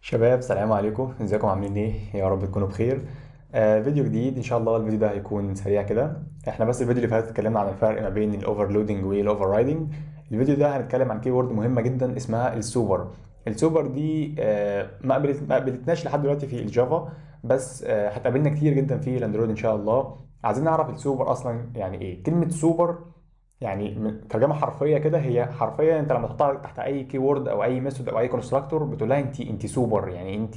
شباب سلام عليكم ازيكم عاملين ايه يا رب تكونوا بخير آه فيديو جديد ان شاء الله الفيديو ده هيكون سريع كده احنا بس الفيديو اللي فات اتكلمنا عن الفرق ما بين الاوفرلودنج والاوفر رايدنج الفيديو ده هنتكلم عن كيورد مهمه جدا اسمها السوبر السوبر دي آه ما قابلت ما قابلتناش لحد دلوقتي في الجافا بس آه هتقابلنا كتير جدا في الاندرويد ان شاء الله عايزين نعرف السوبر اصلا يعني ايه كلمه سوبر يعني من- ترجمه حرفيه كده هي حرفيا انت لما تحطها تحت اي كي وورد او اي ميثود او اي كونستراكتور بتقول لها انت انت سوبر يعني انت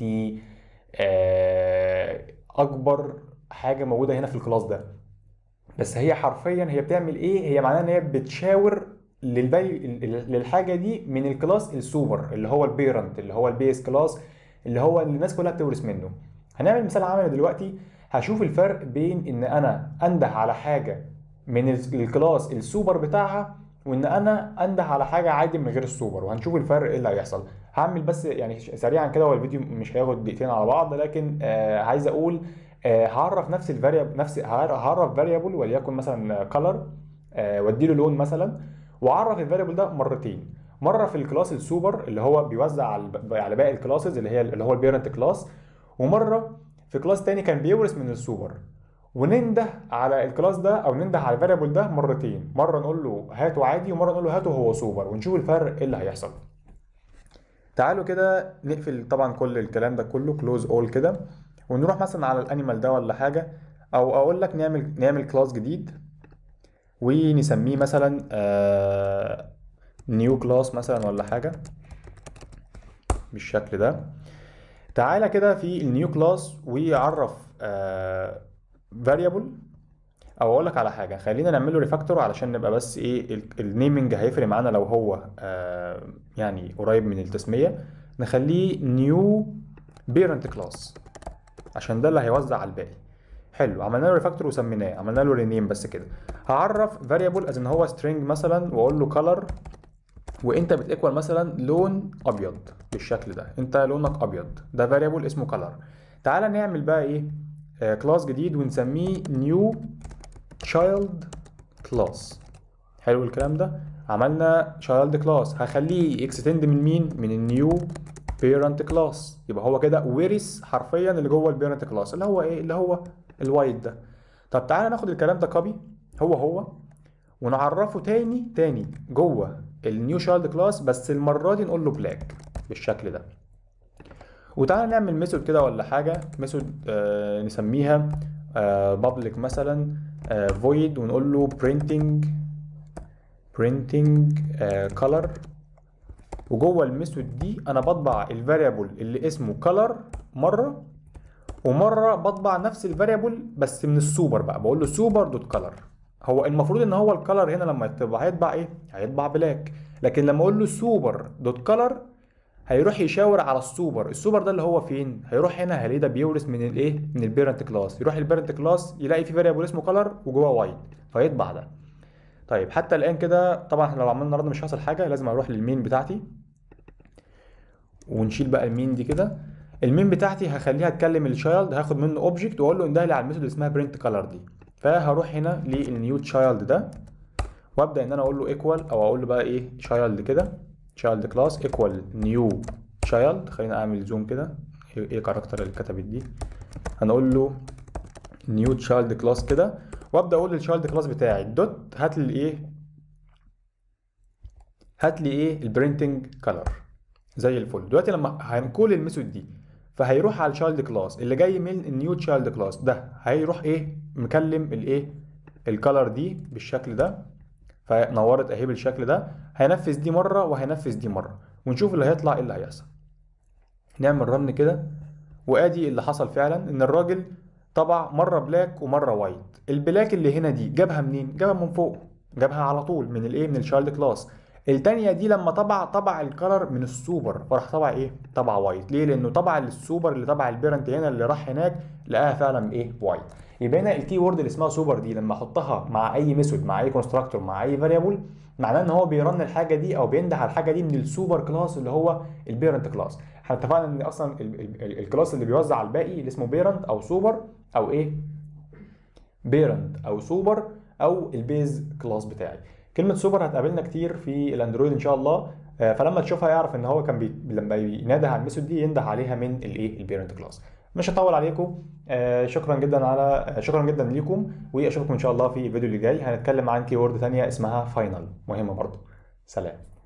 آه، اكبر حاجه موجوده هنا في الكلاس ده بس هي حرفيا هي بتعمل ايه هي معناها ان هي بتشاور للبي... للحاجه دي من الكلاس السوبر اللي هو البيرنت اللي هو البيس كلاس اللي هو اللي الناس كلها بتورث منه هنعمل مثال عملي دلوقتي هشوف الفرق بين ان انا انده على حاجه من ال- الكلاس السوبر بتاعها وان انا انده على حاجه عادي من غير السوبر وهنشوف الفرق ايه اللي هيحصل هعمل بس يعني ش- سريعا كده هو الفيديو مش هياخد دقيقتين على بعض لكن آه عايز اقول آه هعرف نفس الفاريبل نفس هعر- هعرف فاريبل وليكن مثلا كلر آه واديله لون مثلا واعرف الفاريبل ده مرتين مره في الكلاس السوبر اللي هو بيوزع على الب- على باقي الكلاسز اللي هي اللي هو البيرنت كلاس ومره في كلاس تاني كان بيورث من السوبر وننده على الكلاس ده او ننده على الفاريبل ده مرتين مره نقول له هاته عادي ومره نقول له هاته هو سوبر ونشوف الفرق ايه اللي هيحصل تعالوا كده نقفل طبعا كل الكلام ده كله كلوز اول كده ونروح مثلا على الانيمال ده ولا حاجه او اقول لك نعمل نعمل كلاس جديد ونسميه مثلا نيو كلاس مثلا ولا حاجه بالشكل ده تعالى كده في النيو كلاس ويعرف فاريبل او اقول لك على حاجه خلينا نعمل له ريفاكتور علشان نبقى بس ايه النيمنج هيفرق معانا لو هو آه يعني قريب من التسميه نخليه نيو بيرنت كلاس عشان ده اللي هيوزع على الباقي حلو عملنا له ريفاكتور وسميناه عملنا له رينيم بس كده هعرف فاريبل از ان هو سترينج مثلا واقول له كلر وانت بتيكوال مثلا لون ابيض بالشكل ده انت لونك ابيض ده فاريبل اسمه كلر تعالى نعمل بقى ايه آه كلاس جديد ونسميه نيو child class حلو الكلام ده عملنا child class هخليه اكستند من مين من النيو parent class يبقى هو كده ورث حرفيا اللي جوه البيرنت كلاس اللي هو ايه اللي هو الوايت ده طب تعالى ناخد الكلام ده كوبي هو هو ونعرفه تاني تاني جوه النيو شايلد كلاس بس المره دي نقول له بلاك بالشكل ده وتعالى نعمل ميثود كده ولا حاجه ميثود آه نسميها بابليك مثلا فويد ونقول له printing printing color وجوه الميثود دي انا بطبع الفاريبل اللي اسمه color مره ومره بطبع نفس الفاريبل بس من السوبر بقى بقول له سوبر دوت كلر هو المفروض ان هو الكلر هنا لما يطبع هيطبع ايه هيطبع بلاك لكن لما اقول له سوبر دوت كلر هيروح يشاور على السوبر السوبر ده اللي هو فين هيروح هنا هلاقيه ده بيورث من الايه من البيرنت كلاس يروح البيرنت كلاس يلاقي في فاريبل اسمه كلر وجواه وايت فيطبع ده طيب حتى الان كده طبعا احنا لو عملنا النهارده مش هيحصل حاجه لازم اروح للمين بتاعتي ونشيل بقى المين دي كده المين بتاعتي هخليها تكلم الشايلد هاخد منه اوبجكت واقول له انده لي على الميثود اللي اسمها برنت كلر دي فهروح هنا للنيو تشايلد ده وابدا ان انا اقول له ايكوال او اقول له بقى ايه تشايلد كده تشايلد كلاس ايكوال نيو تشايلد خلينا اعمل زوم كده ايه إيه الكاركتر اللي اتكتبت دي هنقول له نيو تشايلد كلاس كده وابدا اقول للتشايلد كلاس بتاعي دوت هات لي ايه هات لي ايه البرينتنج كلر زي الفل دلوقتي لما هنكول الميثود دي فهيروح على الشايلد كلاس اللي جاي من النيو تشايلد كلاس ده هيروح ايه مكلم الايه الكلر دي بالشكل ده فنورت اهي بالشكل ده هينفذ دي مره وهينفذ دي مره ونشوف اللي هيطلع ايه اللي هيحصل نعمل رن كده وادي اللي حصل فعلا ان الراجل طبع مره بلاك ومره وايت البلاك اللي هنا دي جابها منين جابها من فوق جابها على طول من الايه من الشايلد كلاس التانية دي لما طبع طبع الكلر من السوبر فراح طبع ايه طبع وايت ليه لانه طبع السوبر اللي طبع البيرنت هنا اللي راح هناك لقاها فعلا ايه وايت يبقى هنا الكي وورد اللي اسمها سوبر دي لما احطها مع اي ميثود مع اي كونستراكتور مع اي فاريبل معناه ان هو بيرن الحاجه دي او بينده على الحاجه دي من السوبر كلاس اللي هو البيرنت كلاس احنا اتفقنا ان اصلا ال- ال- ال- الكلاس اللي بيوزع على الباقي اللي اسمه بيرنت او سوبر او ايه بيرنت او سوبر او البيز كلاس بتاعي كلمه سوبر هتقابلنا كتير في الاندرويد ان شاء الله آه، فلما تشوفها يعرف ان هو كان بي... لما ينادى على الميثود دي ينده عليها من الايه البيرنت كلاس مش هطول عليكم آه، شكرا جدا على آه، شكرا جدا ليكم واشوفكم ان شاء الله في الفيديو اللي جاي هنتكلم عن كيورد ثانيه اسمها فاينل مهمه برضه سلام